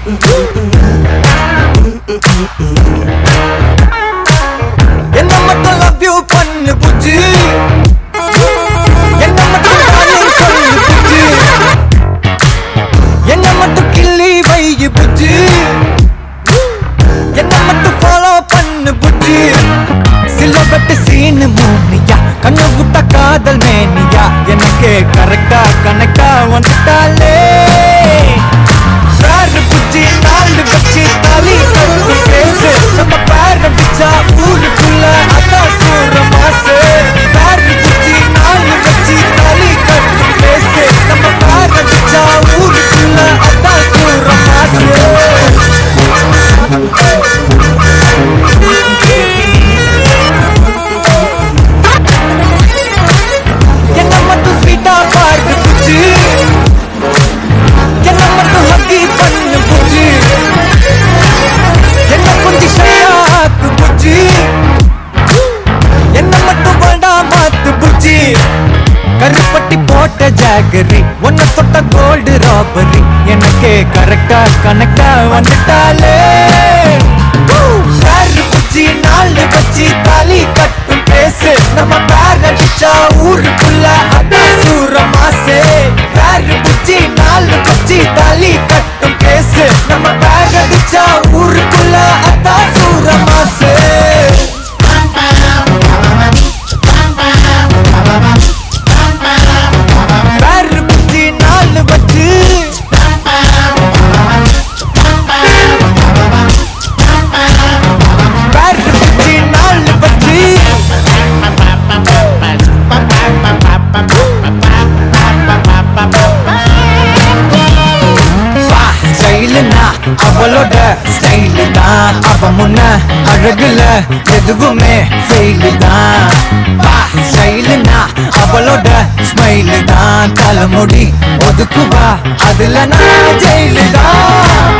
என்ன மட்டும் love you பண்ணு புஜ்ஜி என்ன மட்டும் darling சொல்லு புஜ்ஜி என்ன மட்டும் கிள்ளி வை புஜ்ஜி என்ன மட்டும் ஃபாலோ பண்ணு புஜ்ஜி சில வெட்டு சீனு மூனியா கண்ணு விட்ட காதல் மேனியா எனக்கு கரெக்டா கனெக்டா வந்துட்டாலே பேரு புஜ்ஜி நாலு வச்சு தாலி கட்டு பேசு நம்ம பேர பிச்சா ஊருக்குள்ள அதான் சூற மாசு பேரு புஜ்ஜி நாலு வச்சு தாலி கட்டு பேசு நம்ம பேர பிச்சா ஊருக்குள்ள அதான் சூற மாசு என்ன மட்டும் ஸ்வீட்டா பாரு புச்சு என்ன மட்டும் ஹக்கி பண்ணு புச்சு என்ன கொஞ்சம் ஷையாக்கு புச்சு என்ன மட்டும் வேண்டாம் மாத்து புச்சு கருப்பட்டி போட்ட ஜாகரி ஒன்ன தொட்ட கோல்டு ராபரி எனக்கு கரெக்டா கனெக்டா வந்துட்டாலே பேரு புச்சி நாலு வச்சு தாலி கட்டும் பேசு நம்ம பேர் அடிச்சா ஊருக்குள்ள அதான் சூற மாசு பேரு புச்சி நாலு வச்சு தாலி கட்டும் பேசு நம்ம பேர் அடிச்சா ஊருக்குள்ள அதான் சூற மாசு பேரு புச்சி நாலு வச்சு பேரு புச்சி நாலு வச்சு வா ஸ்டைலுனா அவளோட ஸ்டைலு தான் அவ முன்ன அழகுல எதுவுமே ஃபெயிலு தான் வா ஸ்டைலுனா அவளோட ஸ்மைலு தான் தலைமுடி ஒதுக்குவா அதுல நான் ஜெயிலு தான்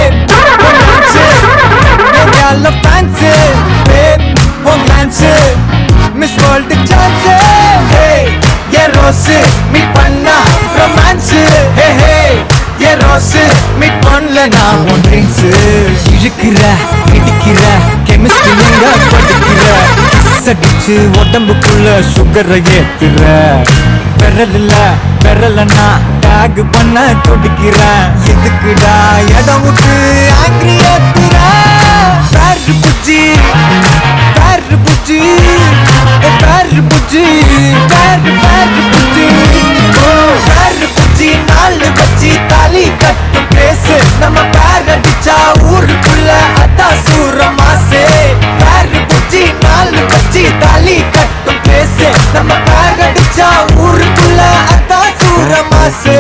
fans romance miss world chance a rose meet பண்ணா romance hey hey a rose meet பண்ணல நான் உன் ட்ரிங்க்ஸு இழுக்கிற இடிக்கிற கெமிஸ்ட்ரி எங்க படிக்கிற கிஸ் அடிச்சு உடம்புக்குள்ள சுகரை ஏத்துற விரல் இல்ல விரலன்னா டேக் பண்ண துடிக்கிறேன் எதுக்குடா இடம் விட்டு ஆங்கிரி ஏத்துற பேரு புச்சி பேரு புச்சி பேரு புச்சி பேரு பேரு புச்சி பேரு புச்சி நாலு வச்சு தாலி கட்டும் பேசு நம்ம பேர் அடிச்சா ஊருக்குள்ள அதான் சூற மாசு பேரு புச்சி நாலு வச்சு தாலி கட்டும் பேசு நம்ம பேர் அடிச்சா ஊருக்குள்ள அதான் சூற மாசு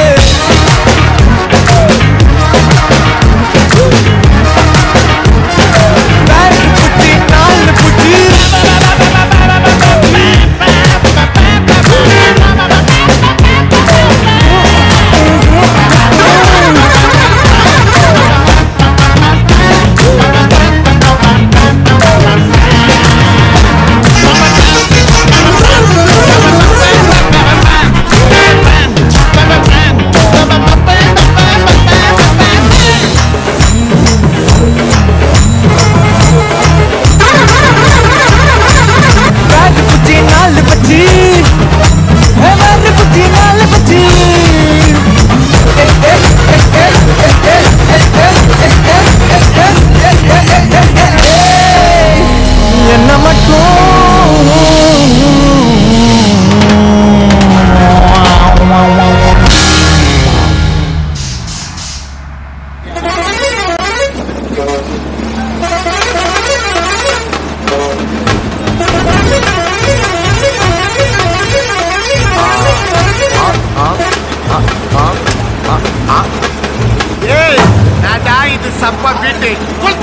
பேரு புச்சி நாலு புச்சி பேரு புச்சி நாலு பச்சி பேரு புச்சி நாலு பச்சி என்ன மட்டும் ஏய் நாடா இது சப்ப பீட்டு குல